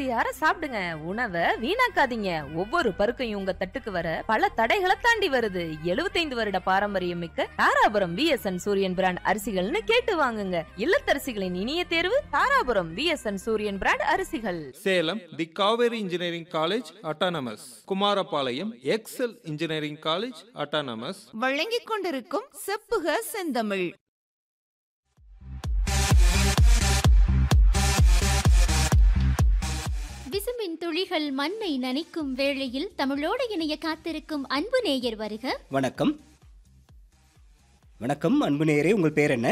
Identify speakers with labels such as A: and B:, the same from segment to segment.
A: வயிறார சாப்பிடுங்க உணவை வீணாக்காதீங்க ஒவ்வொரு பருக்கையும் உங்க தட்டுக்கு வர பல தடைகளை தாண்டி வருது 75 வருட பாரம்பரியம் மிக்க தாராபுரம் விஎஸ்என் சூரியன் பிராண்ட் அரிசிகள்னு கேட்டு வாங்குங்க இல்லத்தரசிகளின் இனிய தேர்வு தாராபுரம் விஎஸ்என் சூரியன் பிராண்ட் அரிசிகள்
B: Salem the Kaveri engineering college autonomous Kumarapalayam Excel engineering college autonomous
C: வழங்கிக் கொண்டிருக்கும் செப்புக செந்தமிழ்
D: விசும்பின் துளிகள் மண்ணை நனைக்கும் வேளையில் தமிழோடு இணைய காத்திருக்கும் அன்பு நேயர் வருக
E: வணக்கம் வணக்கம் அன்பு நேயரே உங்கள் பேர் என்ன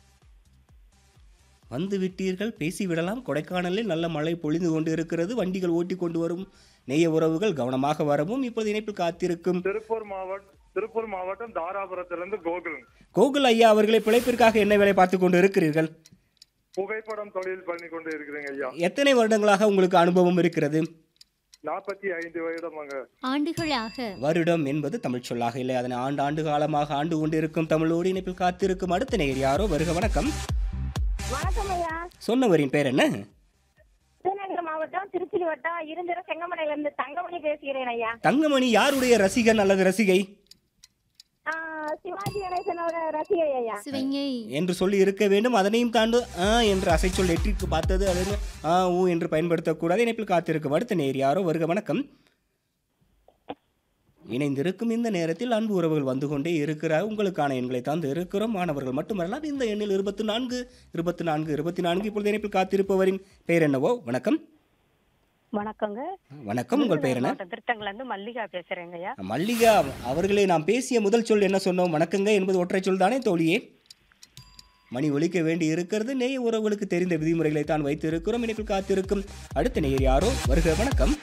E: வந்து விட்டீர்கள் பேசிவிடலாம் கொடைக்கானலில் நல்ல மழை பொழிந்து கொண்டு இருக்கிறது வண்டிகள் ஓட்டி கொண்டு வரும் நேய உறவுகள் கவனமாக வரவும் இப்போது இணைப்பில் காத்திருக்கும்
F: திருப்பூர் மாவட்டம் திருப்பூர் மாவட்டம் தாராபுரத்திலிருந்து கோகுல்
E: கோகுல் ஐயா அவர்களை பிழைப்பிற்காக என்ன வேலை பார்த்து கொண்டு இருக்கிறீர்கள்
F: புகைப்படம் தொழில் பண்ணி கொண்டு இருக்கிறேங்க ஐயா
E: எத்தனை வருடங்களாக உங்களுக்கு அனுபவம் இருக்கிறது
F: நாற்பத்தி ஐந்து வயதமாங்க
D: ஆண்டுகளாக
E: வருடம் என்பது தமிழ் சொல்லாக இல்லை அதனை ஆண்டு ஆண்டு காலமாக ஆண்டு கொண்டு இருக்கும் தமிழோடு இணைப்பில் காத்திருக்கும் அடுத்த நேயர் யாரோ வருக வணக்கம்
G: வணக்கம் ஐயா
E: சொன்னவரின் பேர் என்ன
G: விருதுநகர் மாவட்டம் திருச்சி வட்டம் இருந்திர செங்கமடையில இருந்து தங்கமணி பேசுகிறேன் ஐயா
E: தங்கமணி யாருடைய ரசிகன் அல்லது ரசிகை
G: ஆ, சிவாஜி கணேசனோட ரசிகை ஐயா
D: சிவங்கை
E: என்று சொல்லி இருக்க வேண்டும் அதனையும் தாண்டு ஆ என்று அசைச்சொல் எட்டிற்கு பார்த்தது அது ஆ ஊ என்று பயன்படுத்தக்கூடாது இணைப்பில் காத்திருக்கும் அடுத்த நேர் யாரோ வருக வணக்கம் இணைந்திருக்கும் இந்த நேரத்தில் அன்பு உறவுகள் வந்து கொண்டே இருக்கிறார் உங்களுக்கான எண்களை தந்து இருக்கிறோம் மாணவர்கள் மட்டுமல்லாது இந்த எண்ணில் இருபத்தி நான்கு இருபத்தி நான்கு இருபத்தி நான்கு இப்பொழுது இணைப்பில் காத்திருப்பவரின் பெயர் என்னவோ வணக்கம்
G: வணக்கங்க
E: வணக்கம் உங்கள் பெயர் என்ன
G: திருத்தங்கல இருந்து மல்லிகா பேசுறேங்க ஐயா
E: மல்லிகா அவர்களே நாம் பேசிய முதல் சொல் என்ன சொன்னோம் வணக்கங்க என்பது ஒற்றை சொல் தானே தோழியே மணி ஒலிக்க வேண்டி இருக்கிறது நேய உறவுகளுக்கு தெரிந்த விதிமுறைகளை தான் வைத்து இருக்கிறோம் இணைப்பில் காத்திருக்கும் அடுத்த நேயர் யாரோ வருக வணக்கம்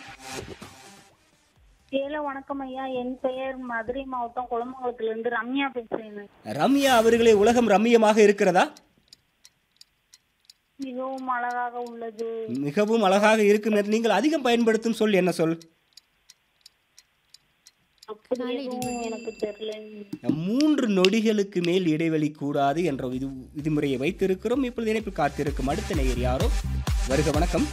G: ஏல வணக்கம் ஐயா என் பெயர் மதுரை மாவட்டம் குளமங்கலத்துல இருந்து ரம்யா பேசுறேன்
E: ரம்யா அவர்களே உலகம் ரம்மியமாக இருக்கிறதா
G: மிகவும் அழகாக உள்ளது
E: மிகவும் அழகாக இருக்கும் என்று நீங்கள் அதிகம் பயன்படுத்தும் சொல் என்ன சொல்
G: அப்படி எதுவும் எனக்கு தெரியல
E: மூன்று நொடிகளுக்கு மேல் இடைவெளி கூடாது என்ற விதி விதிமுறையை வைத்திருக்கிறோம் இப்பொழுது இணைப்பில் காத்திருக்கும் அடுத்த நேயர் யாரோ வருக வணக்கம்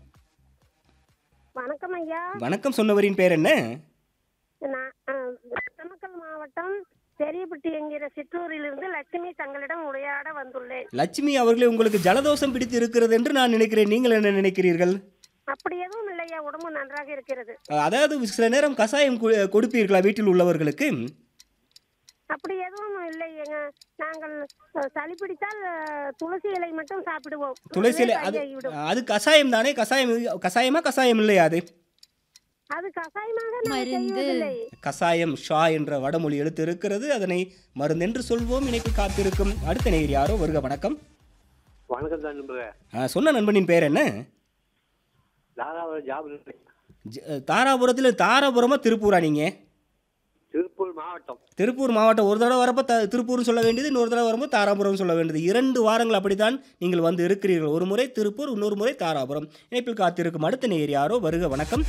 G: வணக்கம் ஐயா
E: வணக்கம் சொன்னவரின் பேர் என்ன
G: நான் நாமக்கல் மாவட்டம் பெரியப்பட்டி என்கிற சிற்றூரிலிருந்து லட்சுமி தங்களிடம் உரையாட வந்துள்ளேன்
E: லட்சுமி அவர்களே உங்களுக்கு ஜலதோஷம் பிடித்து இருக்கிறது என்று நான் நினைக்கிறேன் நீங்கள் என்ன நினைக்கிறீர்கள்
G: அப்படி எதுவும் இல்லையா உடம்பு நன்றாக இருக்கிறது
E: அஹ், அதாவது சில நேரம் கசாயம் கு- கொடுப்பீர்களா வீட்டில் உள்ளவர்களுக்கு
G: அப்படி எதுவும் இல்லை எங்க நாங்கள் அஹ், சளி பிடித்தால் அஹ், துளசி இலை மட்டும் சாப்பிடுவோம்
E: துளசி இலை அது
G: அதுவே சரியாகிவிடும்.
E: அது கசாயம் தானே கசாயம் கசாயமா கசாயம் இல்லையா அது
G: அது கசாயமாக நாங்கள்
D: மருந்து.
G: செய்வதில்லை
E: கசாயம் ஷா என்ற வடமொழி எழுத்து இருக்கிறது அதனை மருந்தென்று சொல்வோம் இணைப்பு காத்திருக்கும் அடுத்த நேயர் யாரோ வருக வணக்கம்
H: வணக்கம் தான் நண்பரே
E: அஹ், சொன்ன நண்பனின் பேர் என்ன
H: தாராபுரம் ஜாப்
E: ஜ- தாராபுரத்தில் தாராபுரமா திருப்பூரா நீங்க
H: திருப்பூர் மாவட்டம்
E: திருப்பூர் மாவட்டம் ஒரு தடவை வரப்போ த திருப்பூர்னு சொல்ல வேண்டியது இன்னொரு தடவை வரும்போது தாராபுரம் சொல்ல வேண்டியது இரண்டு வாரங்கள் அப்படித்தான் நீங்கள் வந்து இருக்கிறீர்கள் ஒரு முறை திருப்பூர் இன்னொரு முறை தாராபுரம் இணைப்பில் காத்திருக்கும் அடுத்த நேர் யாரோ வருக வணக்கம்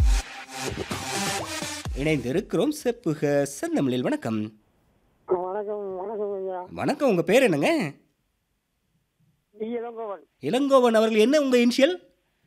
E: இணைந்து இருக்கிறோம் செப்புக செந்தமிழில் வணக்கம்
G: வணக்கம் வணக்கம் ஐயா
E: வணக்கம் உங்க பேர் என்னங்க
G: டி இளங்கோவன்
E: இளங்கோவன் அவர்கள் என்ன உங்க இனிஷியல்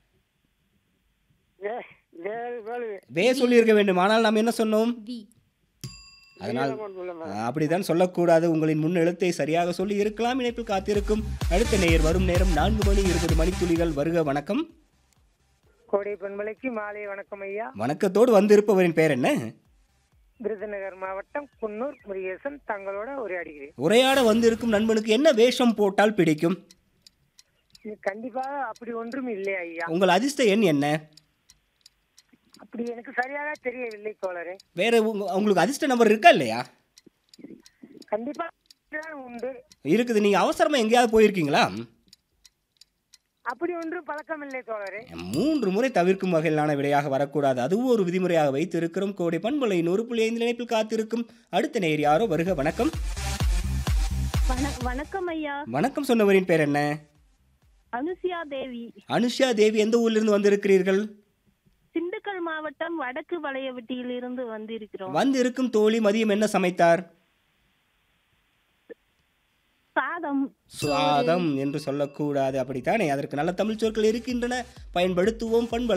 G: வேறு வேறு
E: வே சொல்லியிருக்க வேண்டும் ஆனால் நாம் என்ன சொன்னோம்
D: வி
E: அதனால் அஹ், அப்படித்தான் சொல்லக்கூடாது உங்களின் முன் எழுத்தை சரியாக சொல்லி இருக்கலாம் இணைப்பில் காத்திருக்கும் அடுத்த நேயர் வரும் நேரம் நான்கு மணி இருபது மணித்துளிகள் வருக வணக்கம்
G: கோடை பெண்மலைக்கு மாலை வணக்கம் ஐயா
E: வணக்கத்தோடு வந்திருப்பவரின் பேர் என்ன
G: விருதுநகர் மாவட்டம் குன்னூர் முருகேசன் தங்களோட உரையாடுகிறேன்
E: உரையாட வந்திருக்கும் நண்பனுக்கு என்ன வேஷம் போட்டால் பிடிக்கும்
G: கண்டிப்பாக அப்படி ஒன்றும் இல்லை ஐயா
E: உங்கள் அதிர்ஷ்ட எண் என்ன
G: அப்படி எனக்கு சரியாக தெரியவில்லை தோழரே
E: வேற உங்க- உங்களுக்கு அதிர்ஷ்ட நம்பர் இருக்கா இல்லையா
G: கண்டிப்பாக உண்டு
E: இருக்குது நீங்க அவசரமா எங்கேயாவது போயிருக்கீங்களா
G: அப்படி ஒன்றும் பழக்கம் இல்லை தோழரே
E: மூன்று முறை தவிர்க்கும் வகையிலான விடையாக வரக்கூடாது அதுவும் ஒரு விதிமுறையாக வைத்திருக்கிறோம் கோடை பண்பலை நூறு புள்ளி ஐந்து இணைப்பில் காத்திருக்கும் அடுத்த நேர் யாரோ வருக வணக்கம்
G: வணக்கம் ஐயா
E: வணக்கம் சொன்னவரின் பேர் என்ன
G: அனுசியா தேவி
E: அனுஷா தேவி எந்த ஊரிலிருந்து வந்திருக்கிறீர்கள்
G: திண்டுக்கல் மாவட்டம் வடக்கு வளையவட்டியில் இருந்து வந்திருக்கிறோம்
E: வந்து இருக்கும் தோழி மதியம் என்ன சமைத்தார்
G: சாதம்
E: சுவாதம் என்று சொல்லக்கூடாது அப்படித்தானே அதற்கு நல்ல தமிழ் சொற்கள் இருக்கின்றன பயன்படுத்துவோம் பண்பலை